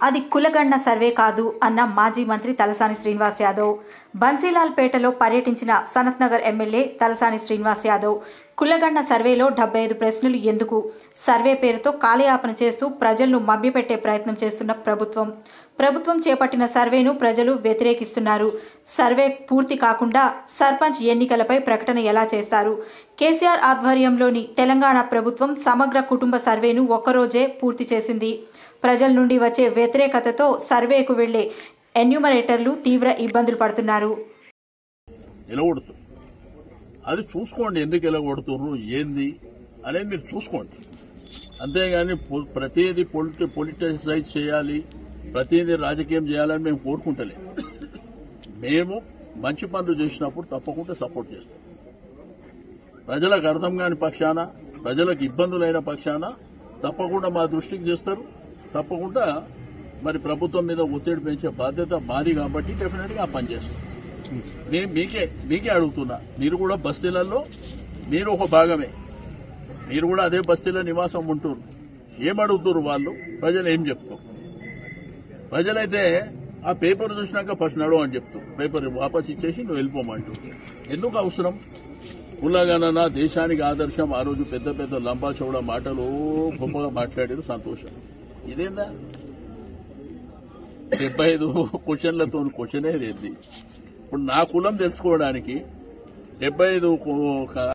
అది కులగణన సర్వే కాదు అన్న మాజీ మంత్రి తలసాని శ్రీనివాస్ యాదవ్ బన్సీలాల్ పేటలో పర్యటించిన సనత్ నగర్ ఎమ్మెల్యే తలసాని శ్రీనివాస్ యాదవ్ కులగణన సర్వేలో డెబ్బై ఐదు ప్రశ్నలు ఎందుకు సర్వే పేరుతో కాలయాపన చేస్తూ ప్రజలను మభ్యపెట్టే ప్రయత్నం చేస్తున్న ప్రభుత్వం ప్రభుత్వం చేపట్టిన సర్వేను ప్రజలు వ్యతిరేకిస్తున్నారు సర్వే పూర్తి కాకుండా సర్పంచ్ ఎన్నికలపై ప్రకటన ఎలా చేస్తారు కేసీఆర్ ఆధ్వర్యంలోని తెలంగాణ ప్రభుత్వం సమగ్ర కుటుంబ సర్వేను ఒక్కరోజే పూర్తి చేసింది ప్రజల నుండి వచ్చే వ్యతిరేకతతో సర్వేకు వెళ్లే ఎన్యూమరేటర్లు తీవ్ర ఇబ్బందులు పడుతున్నారు ఎలగొడుతుంది అది చూసుకోండి ఎందుకు ఎలగొడుతుర్రు ఏంది అనేది మీరు చూసుకోండి అంతేగాని పొ- ప్రతిదీ పొలిటి పొలిటిసైజ్ చేయాలి ప్రతిదీ రాజకీయం చేయాలని మేము కోరుకుంటలే మేము మంచి పనులు చేసినప్పుడు తప్పకుండా సపోర్ట్ చేస్తాం ప్రజలకు అర్థం కాని పక్షాన ప్రజలకు ఇబ్బందులైన పక్షాన తప్పకుండా మా దృష్టికి చేస్తారు తప్పకుండా మరి ప్రభుత్వం మీద ఒత్తిడి పెంచే బాధ్యత మాది కాబట్టి డెఫినెట్గా ఆ పని చేస్తాం నేను మీకే మీకే అడుగుతున్నా మీరు కూడా బస్తీలలో మీరు ఒక భాగమే మీరు కూడా అదే బస్తీలో నివాసం ఉంటున్నారు ఏం అడుగుతున్నారు వాళ్ళు ప్రజలు ఏం చెప్తారు ప్రజలైతే ఆ పేపర్ చూసినాక ఫస్ట్ నడు అని చెప్తారు పేపర్ వాపస్ ఇచ్చేసి నువ్వు వెళ్ళిపోమంటూ ఎందుకు అవసరం కులగణన దేశానికి ఆదర్శం ఆ రోజు పెద్ద పెద్ద లంబా చౌడ మాటలు గొప్పగా మాట్లాడారు సంతోషం ఇదేందా డెబ్బై ఐదు క్వశ్చన్లతో క్వశ్చనే లేదు ఇప్పుడు నా కులం తెలుసుకోవడానికి డెబ్బై ఐదు